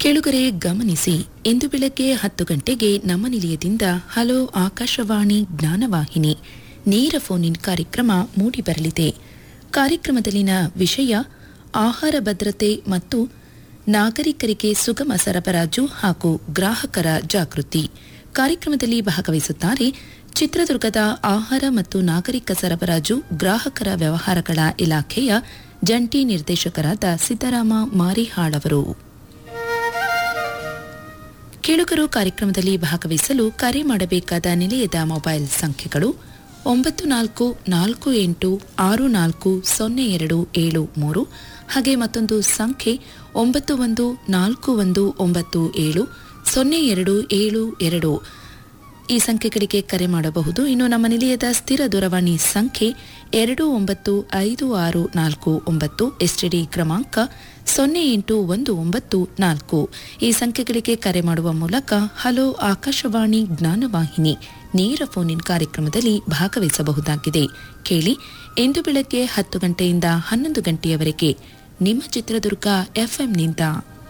ಕೆಳುಗರೆ ಗಮನಿಸಿ ಇಂದು ಬೆಳಗ್ಗೆ ಹತ್ತು ಗಂಟೆಗೆ ನಮ್ಮ ನಿಲಯದಿಂದ ಹಲೋ ಆಕಾಶವಾಣಿ ಜ್ಞಾನವಾಹಿನಿ ನೇರ ಫೋನ್ ಇನ್ ಕಾರ್ಯಕ್ರಮ ಮೂಡಿಬರಲಿದೆ ಕಾರ್ಯಕ್ರಮದಲ್ಲಿನ ವಿಷಯ ಆಹಾರ ಭದ್ರತೆ ಮತ್ತು ನಾಗರಿಕರಿಗೆ ಸುಗಮ ಸರಬರಾಜು ಹಾಗೂ ಗ್ರಾಹಕರ ಜಾಗೃತಿ ಕಾರ್ಯಕ್ರಮದಲ್ಲಿ ಭಾಗವಹಿಸುತ್ತಾರೆ ಚಿತ್ರದುರ್ಗದ ಆಹಾರ ಮತ್ತು ನಾಗರಿಕ ಸರಬರಾಜು ಗ್ರಾಹಕರ ವ್ಯವಹಾರಗಳ ಇಲಾಖೆಯ ಜಂಟಿ ನಿರ್ದೇಶಕರಾದ ಸಿದ್ದರಾಮ ಮಾರಿಹಾಳ್ ಅವರು ಕೇಳುಗರು ಕಾರ್ಯಕ್ರಮದಲ್ಲಿ ಭಾಗವಹಿಸಲು ಕರೆ ಮಾಡಬೇಕಾದ ನಿಲಯದ ಮೊಬೈಲ್ ಸಂಖ್ಯೆಗಳು ಒಂಬತ್ತು ನಾಲ್ಕು ನಾಲ್ಕು ಎಂಟು ಆರು ನಾಲ್ಕು ಸೊನ್ನೆ ಎರಡು ಏಳು ಮೂರು ಹಾಗೆ ಮತ್ತೊಂದು ಸಂಖ್ಯೆ ಒಂಬತ್ತು ಒಂದು ನಾಲ್ಕು ಒಂದು ಒಂಬತ್ತು ಏಳು ಸೊನ್ನೆ ಎರಡು ಏಳು ಎರಡು ಈ ಸಂಖ್ಯೆಗಳಿಗೆ ಕರೆ ಮಾಡಬಹುದು ಇನ್ನು ನಮ್ಮ ನಿಲಯದ ಸ್ಥಿರ ದೂರವಾಣಿ ಸಂಖ್ಯೆ ಎರಡು ಒಂಬತ್ತು ಐದು ಆರು ನಾಲ್ಕು ಒಂಬತ್ತು ಎಸ್ಟಿಡಿ ಕ್ರಮಾಂಕ ಸೊನ್ನೆ ಎಂಟು ಒಂದು ಒಂಬತ್ತು ನಾಲ್ಕು ಈ ಸಂಖ್ಯೆಗಳಿಗೆ ಕರೆ ಮಾಡುವ ಮೂಲಕ ಹಲೋ ಆಕಾಶವಾಣಿ ಜ್ಞಾನವಾಹಿನಿ ನೇರ ಫೋನ್ ಇನ್ ಕಾರ್ಯಕ್ರಮದಲ್ಲಿ ಭಾಗವಹಿಸಬಹುದಾಗಿದೆ ಕೇಳಿ ಇಂದು ಬೆಳಗ್ಗೆ ಹತ್ತು ಗಂಟೆಯಿಂದ ಹನ್ನೊಂದು ಗಂಟೆಯವರೆಗೆ ನಿಮ್ಮ ಚಿತ್ರದುರ್ಗ ಎಫ್ಎಂನಿಂದ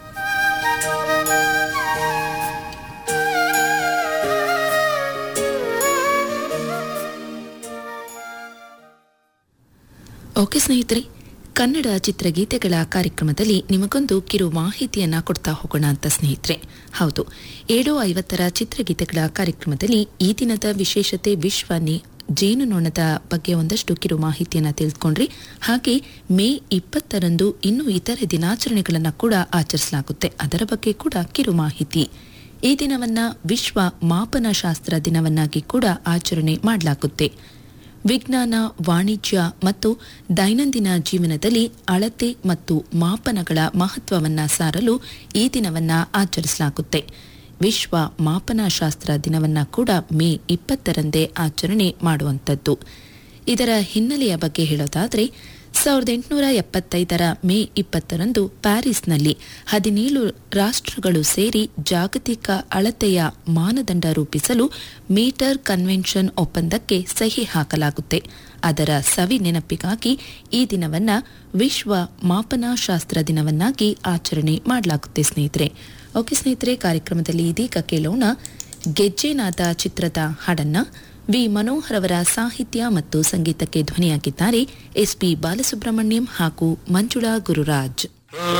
ಓಕೆ ಸ್ನೇಹಿತರೆ ಕನ್ನಡ ಚಿತ್ರಗೀತೆಗಳ ಕಾರ್ಯಕ್ರಮದಲ್ಲಿ ನಿಮಗೊಂದು ಕಿರು ಮಾಹಿತಿಯನ್ನ ಕೊಡ್ತಾ ಹೋಗೋಣ ಅಂತ ಸ್ನೇಹಿತರೆ ಹೌದು ಏಳು ಐವತ್ತರ ಚಿತ್ರಗೀತೆಗಳ ಕಾರ್ಯಕ್ರಮದಲ್ಲಿ ಈ ದಿನದ ವಿಶೇಷತೆ ವಿಶ್ವ ನಿ ಜೇನುನೊಣದ ಬಗ್ಗೆ ಒಂದಷ್ಟು ಕಿರು ಮಾಹಿತಿಯನ್ನ ತಿಳಿದುಕೊಂಡ್ರಿ ಹಾಗೆ ಮೇ ಇಪ್ಪತ್ತರಂದು ಇನ್ನು ಇತರೆ ದಿನಾಚರಣೆಗಳನ್ನು ಕೂಡ ಆಚರಿಸಲಾಗುತ್ತೆ ಅದರ ಬಗ್ಗೆ ಕೂಡ ಕಿರು ಮಾಹಿತಿ ಈ ದಿನವನ್ನ ವಿಶ್ವ ಮಾಪನಶಾಸ್ತ್ರ ದಿನವನ್ನಾಗಿ ಕೂಡ ಆಚರಣೆ ಮಾಡಲಾಗುತ್ತೆ ವಿಜ್ಞಾನ ವಾಣಿಜ್ಯ ಮತ್ತು ದೈನಂದಿನ ಜೀವನದಲ್ಲಿ ಅಳತೆ ಮತ್ತು ಮಾಪನಗಳ ಮಹತ್ವವನ್ನ ಸಾರಲು ಈ ದಿನವನ್ನ ಆಚರಿಸಲಾಗುತ್ತೆ ವಿಶ್ವ ಮಾಪನಶಾಸ್ತ್ರ ದಿನವನ್ನ ಕೂಡ ಮೇ ಇಪ್ಪತ್ತರಂದೇ ಆಚರಣೆ ಮಾಡುವಂಥದ್ದು ಇದರ ಹಿನ್ನೆಲೆಯ ಬಗ್ಗೆ ಹೇಳೋದಾದ್ರೆ ಸಾವಿರದ ಎಂಟುನೂರ ಎಪ್ಪತ್ತೈದರ ಮೇ ಇಪ್ಪತ್ತರಂದು ಪ್ಯಾರಿಸ್ನಲ್ಲಿ ಹದಿನೇಳು ರಾಷ್ಟ್ರಗಳು ಸೇರಿ ಜಾಗತಿಕ ಅಳತೆಯ ಮಾನದಂಡ ರೂಪಿಸಲು ಮೀಟರ್ ಕನ್ವೆನ್ಷನ್ ಒಪ್ಪಂದಕ್ಕೆ ಸಹಿ ಹಾಕಲಾಗುತ್ತೆ ಅದರ ಸವಿ ನೆನಪಿಗಾಗಿ ಈ ದಿನವನ್ನ ವಿಶ್ವ ಮಾಪನಶಾಸ್ತ್ರ ದಿನವನ್ನಾಗಿ ಆಚರಣೆ ಮಾಡಲಾಗುತ್ತೆ ಸ್ನೇಹಿತರೆ ಓಕೆ ಸ್ನೇಹಿತರೆ ಕಾರ್ಯಕ್ರಮದಲ್ಲಿ ಇದೀಗ ಕೇಳೋಣ ಗೆಜ್ಜೆನಾದ ಚಿತ್ರದ ಹಾಡನ್ನ ವಿ ಮನೋಹರ್ ಅವರ ಸಾಹಿತ್ಯ ಮತ್ತು ಸಂಗೀತಕ್ಕೆ ಧ್ವನಿಯಾಗಿದ್ದಾರೆ ಎಸ್ಪಿ ಬಾಲಸುಬ್ರಹ್ಮಣ್ಯಂ ಹಾಗೂ ಮಂಜುಳಾ ಗುರುರಾಜ್